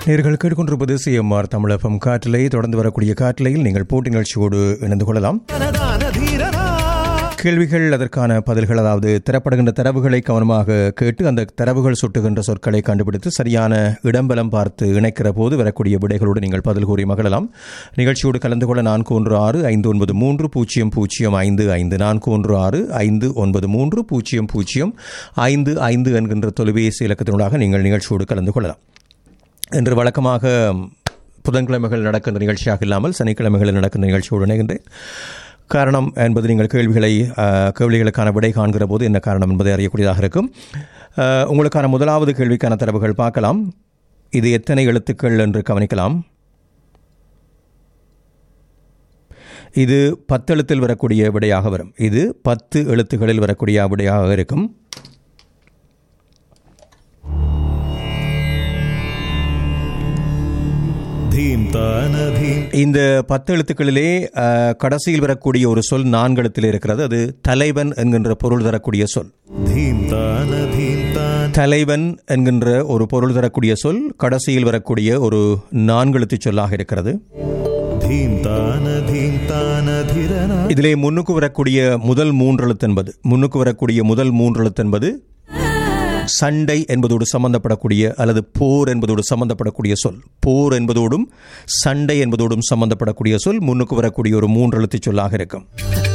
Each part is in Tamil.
நேர்கள் கேட்டுக்கொண்டிருப்பது சிஎம்ஆர் தமிழகம் காற்றிலை தொடர்ந்து வரக்கூடிய காற்றிலையில் நீங்கள் போட்டி நிகழ்ச்சியோடு இணைந்து கொள்ளலாம் கேள்விகள் அதற்கான பதில்கள் அதாவது தரப்படுகின்ற தரவுகளை கவனமாக கேட்டு அந்த தரவுகள் சுட்டுகின்ற சொற்களை கண்டுபிடித்து சரியான இடம்பலம் பார்த்து இணைக்கிற போது வரக்கூடிய விடைகளோடு நீங்கள் பதில் கூறி மகிழலாம் நிகழ்ச்சியோடு கலந்து கொள்ள நான்கு ஒன்று ஆறு ஐந்து ஒன்பது மூன்று பூஜ்ஜியம் பூஜ்ஜியம் ஐந்து ஐந்து நான்கு ஒன்று ஆறு ஐந்து ஒன்பது மூன்று பூஜ்ஜியம் பூஜ்ஜியம் ஐந்து ஐந்து என்கின்ற தொலைபேசி இலக்கத்தினூடாக நீங்கள் நிகழ்ச்சியோடு கலந்து கொள்ளலாம் இன்று வழக்கமாக புதன்கிழமைகள் நடக்கின்ற நிகழ்ச்சியாக இல்லாமல் சனிக்கிழமைகளில் நடக்கின்ற நிகழ்ச்சியோடு இணைகின்றேன் காரணம் என்பது நீங்கள் கேள்விகளை அஹ், கேள்விகளுக்கான விடை காண்கிற போது என்ன காரணம் என்பதை அறியக்கூடியதாக இருக்கும் அஹ், உங்களுக்கான முதலாவது கேள்விக்கான தரவுகள் பார்க்கலாம் இது எத்தனை எழுத்துக்கள் என்று கவனிக்கலாம் இது பத்து எழுத்தில் வரக்கூடிய விடையாக வரும் இது பத்து எழுத்துக்களில் வரக்கூடிய விடையாக இருக்கும் धीम्तानधीं இந்த பத்து எழுத்துக்களிலே அஹ், கடைசியில் வரக்கூடிய ஒரு சொல் நான்கு எழுத்தில் இருக்கிறது அது தலைவன் என்கின்ற பொருள் தரக்கூடிய சொல் धीम्तानधीम्तान् தலைவன் என்கின்ற ஒரு பொருள் தரக்கூடிய சொல் கடைசியில் வரக்கூடிய ஒரு நான்கு எழுத்துச் சொல்லாக இருக்கிறது धीम्तानधीम्तानधिरना இதிலே முன்னுக்கு வரக்கூடிய முதல் மூன்று எழுத்து என்பது முன்னுக்கு வரக்கூடிய முதல் மூன்று எழுத்து என்பது சண்டை என்பதோடு சம்பந்தப்படக்கூடிய அல்லது போர் என்பதோடு சம்பந்தப்படக்கூடிய சொல் போர் என்பதோடும் சண்டை என்பதோடும் சம்பந்தப்படக்கூடிய சொல் முன்னுக்கு வரக்கூடிய ஒரு மூன்று எழுத்துச் சொல்லாக இருக்கும்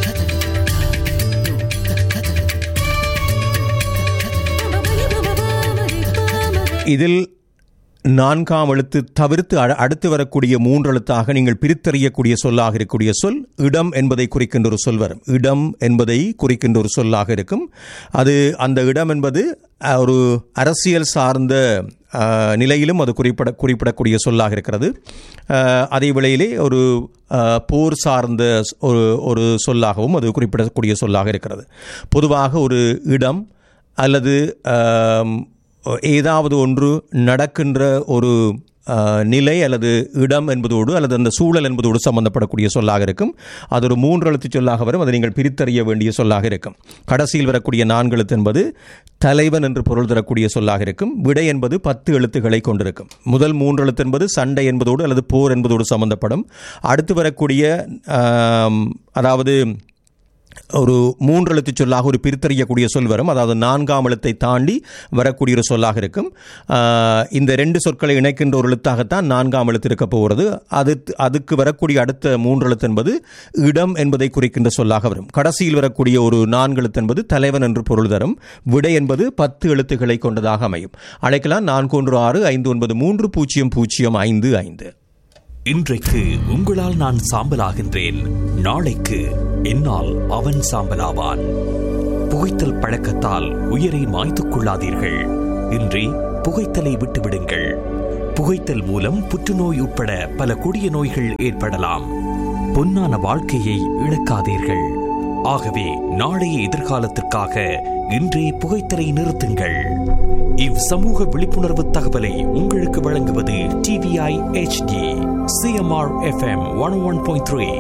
இதில் நான்காம் எழுத்து தவிர்த்து அ- அடுத்து வரக்கூடிய மூன்று எழுத்தாக நீங்கள் பிரித்தறியக்கூடிய சொல்லாக இருக்கக்கூடிய சொல் இடம் என்பதை குறிக்கின்ற ஒரு சொல் வரும் இடம் என்பதை குறிக்கின்ற ஒரு சொல்லாக இருக்கும் அது அந்த இடம் என்பது அஹ், ஒரு அரசியல் சார்ந்த அஹ், நிலையிலும் அது குறிப்பிட குறிப்பிடக்கூடிய சொல்லாக இருக்கிறது அஹ், அதே வேளையிலே ஒரு அஹ், போர் சார்ந்த ஸ்- ஒரு ஒரு சொல்லாகவும் அது குறிப்பிடக்கூடிய சொல்லாக இருக்கிறது பொதுவாக ஒரு இடம் அல்லது ஆம், ஏதாவது ஒன்று நடக்கின்ற ஒரு ஆ, நிலை அல்லது இடம் என்பதோடு அல்லது அந்த சூழல் என்பதோடு சம்பந்தப்படக்கூடிய சொல்லாக இருக்கும் அது ஒரு மூன்று எழுத்து சொல்லாக வரும் அதை நீங்கள் பிரித்தறிய வேண்டிய சொல்லாக இருக்கும் கடைசியில் வரக்கூடிய நான்கு எழுத்து என்பது தலைவன் என்று பொருள் தரக்கூடிய சொல்லாக இருக்கும் விடை என்பது பத்து எழுத்துக்களை கொண்டிருக்கும் முதல் மூன்று எழுத்து என்பது சண்டை என்பதோடு அல்லது போர் என்பதோடு சம்பந்தப்படும் அடுத்து வரக்கூடிய ஆம், அதாவது ஒரு மூன்று எழுத்து சொல்லாக ஒரு பிரித்தறியக்கூடிய சொல் வரும் அதாவது நான்காம் எழுத்தை தாண்டி வரக்கூடிய ஒரு சொல்லாக இருக்கும் ஆஹ், இந்த ரெண்டு சொற்களை இணைக்கின்ற ஒரு எழுத்தாகத்தான் நான்காம் எழுத்து இருக்க போகிறது அது அதுக்கு வரக்கூடிய அடுத்த மூன்று எழுத்து என்பது இடம் என்பதை குறிக்கின்ற சொல்லாக வரும் கடைசியில் வரக்கூடிய ஒரு நான்கு எழுத்து என்பது தலைவன் என்று பொருள் தரும் விடை என்பது பத்து எழுத்துக்களை கொண்டதாக அமையும் அழைக்கலாம் நான்கு ஒன்று ஆறு ஐந்து ஒன்பது மூன்று பூஜ்ஜியம் பூஜ்ஜியம் ஐந்து ஐந்து இன்றைக்கு உங்களால் நான் சாம்பலாகின்றேன் நாளைக்கு என்னால் அவன் சாம்பலாவான் புகைத்தல் பழக்கத்தால் உயிரை மாய்த்துக் கொள்ளாதீர்கள் இன்றி புகைத்தலை விட்டுவிடுங்கள் புகைத்தல் மூலம் புற்றுநோய் உட்பட பல கொடிய நோய்கள் ஏற்படலாம் பொன்னான வாழ்க்கையை இழக்காதீர்கள் ஆகவே நாளைய எதிர்காலத்திற்காக இன்றே புகைத்தலை நிறுத்துங்கள் இவ் சமூக விழிப்புணர்வு தகவலை உங்களுக்கு வழங்குவது TVI HD CMR FM one one point three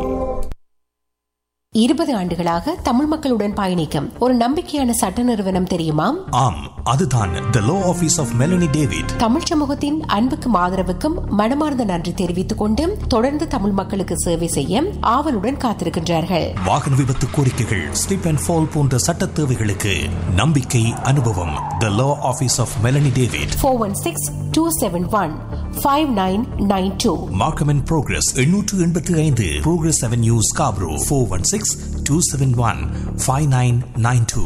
இருபது ஆண்டுகளாக தமிழ் மக்களுடன் பயணிக்கும் ஒரு நம்பிக்கையான சட்ட நிறுவனம் தெரியுமா ஆம் அதுதான் the law office of Melanie David Tamil சமூகத்தின் அன்புக்கும் ஆதரவுக்கும் மனமார்ந்த நன்றி தெரிவித்துக் கொண்டு தொடர்ந்து தமிழ் மக்களுக்கு சேவை செய்ய ஆவலுடன் காத்திருக்கின்றார்கள் வாகன விபத்து கோரிக்கைகள் ஸ்லிப் அண்ட் ஃபால் போன்ற சட்ட தேவைகளுக்கு நம்பிக்கை அனுபவம் the law office of Melanie David four one six two seven one five nine nine two Markham and Progress எண்ணூற்று எண்பத்தி ஐந்து Progress avenue Scarborough four one six two seven one five nine nine two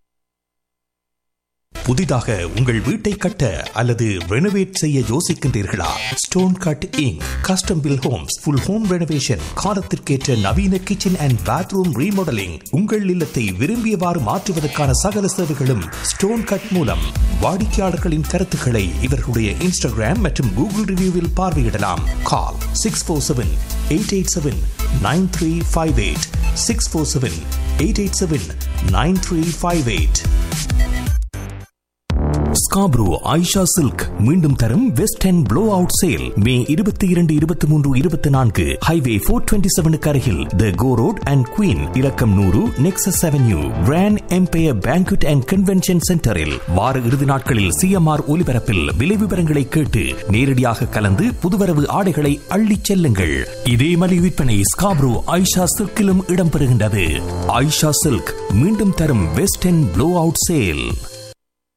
புதிதாக உங்கள் வீட்டை கட்ட அல்லது ரெனோவேட் செய்ய யோசிக்கின்றீர்களா stone cut inc custom build homes full home renovation காலத்திற்கேற்ற நவீன கிச்சன் அண்ட் பாத்ரூம் ரீமாடலிங் உங்கள் இல்லத்தை விரும்பியவாறு மாற்றுவதற்கான சகல சேவைகளும் ஸ்டோன் கட் மூலம் வாடிக்கையாளர்களின் கருத்துக்களை இவர்களுடைய இன்ஸ்டாகிராம் மற்றும் கூகுள் ரிவ்யூவில் பார்வையிடலாம் call six four seven eight eight seven nine three five eight six four seven eight eight seven nine three five eight Scarborough Aisha silk மீண்டும் தரும் west and blow out sale May இருபத்தி இரண்டு இருபத்தி மூன்று இருபத்தி நான்கு ஹைவே போர் டுவெண்ட்டி செவனுக்கு அருகில் the go road and queen இலக்கம் நூறு Nexus avenue Grand Empire banquet and convention சென்டரில் வார இறுதி நாட்களில் சிஎம்ஆர் ஒலிபரப்பில் விலை விவரங்களை கேட்டு நேரடியாக கலந்து புதுவரவு ஆடைகளை அள்ளிச் செல்லுங்கள் இதே மலி விற்பனை ஸ்காப்ரோ ஐஷா சில்கிலும் இடம்பெறுகின்றது ஐஷா சில்க் மீண்டும் தரும் west and blow out sale